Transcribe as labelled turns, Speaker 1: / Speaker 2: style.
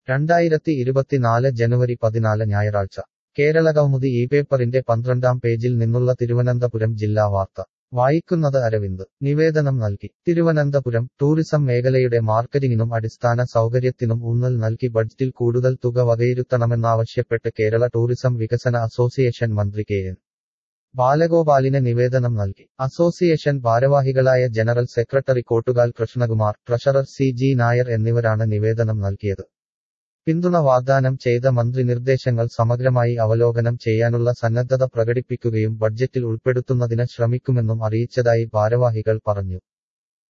Speaker 1: രണ്ടായിരത്തി ഇരുപത്തിനാല് ജനുവരി പതിനാല് ഞായറാഴ്ച കേരളകൗമുദി ഈ പേപ്പറിന്റെ പന്ത്രണ്ടാം പേജിൽ നിന്നുള്ള തിരുവനന്തപുരം ജില്ലാ വാർത്ത വായിക്കുന്നത് അരവിന്ദ് നിവേദനം നൽകി തിരുവനന്തപുരം ടൂറിസം മേഖലയുടെ മാർക്കറ്റിംഗിനും അടിസ്ഥാന സൗകര്യത്തിനും ഊന്നൽ നൽകി ബഡ്ജറ്റിൽ കൂടുതൽ തുക വകയിരുത്തണമെന്നാവശ്യപ്പെട്ട് കേരള ടൂറിസം വികസന അസോസിയേഷൻ മന്ത്രി കെ എൻ ബാലഗോപാലിന് നിവേദനം നൽകി അസോസിയേഷൻ ഭാരവാഹികളായ general secretary Kottukal Krishnakumar treasurer C G Nair എന്നിവരാണ് നിവേദനം നൽകിയത് പിന്തുണ വാഗ്ദാനം ചെയ്ത മന്ത്രി നിർദ്ദേശങ്ങൾ സമഗ്രമായി അവലോകനം ചെയ്യാനുള്ള സന്നദ്ധത പ്രകടിപ്പിക്കുകയും ബഡ്ജറ്റിൽ ഉൾപ്പെടുത്തുന്നതിന് ശ്രമിക്കുമെന്നും അറിയിച്ചതായി ഭാരവാഹികൾ പറഞ്ഞു